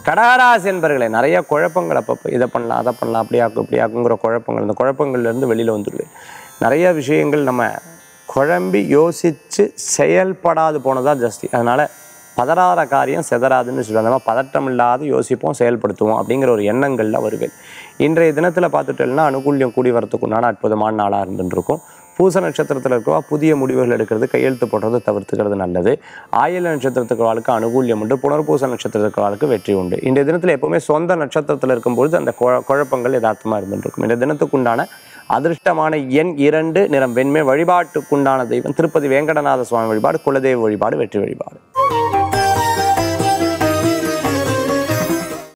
கடகராசி என்பர்களே நிறைய குழப்பங்கள் அப்பப்போ இதை பண்ணலாம் அதை பண்ணலாம் அப்படி ஆக்கும் இப்படி ஆக்குங்கிற குழப்பங்கள் இந்த குழப்பங்கள்லேருந்து வெளியில் வந்துடுவேன் நிறைய விஷயங்கள் நம்ம குழம்பி யோசித்து செயல்படாது போனதான் ஜாஸ்தி அதனால் பதறாத காரியம் செதறாதுன்னு சொல்லுவாங்க அந்த மாதிரி பதட்டம் இல்லாத யோசிப்போம் செயல்படுத்துவோம் அப்படிங்கிற ஒரு எண்ணங்களில் வருவேன் இன்றைய தினத்தில் பார்த்துட்டோம்னா அனுகூல்யம் கூடி வரத்துக்கு உண்டான அற்புதமான நாளாக இருந்துருக்கும் பூச நட்சத்திரத்தில் இருக்கவா புதிய முடிவுகள் எடுக்கிறது கையெழுத்து போடுறது தவிர்த்துக்கிறது நல்லது ஆயில நட்சத்திரத்துக்கு வாழ்க்கை அனுகூல்யம் உண்டு புனர்பூச நட்சத்திரத்துக்கு வாழ்க்கை வெற்றி உண்டு இந்த தினத்தில் எப்பவுமே சொந்த நட்சத்திரத்தில் இருக்கும்பொழுது அந்த குழ- குழப்பங்கள் யதார்த்தமாக இருந்துருக்கும் இந்த தினத்துக்குண்டான அதிர்ஷ்டமான எண் இரண்டு நிறம் வெண்மை வழிபாட்டுக்குண்டான தெய்வம் திருப்பதி வேங்கடநாத சுவாமி வழிபாடு குலதெய்வ வழிபாடு வெற்றி வழிபாடு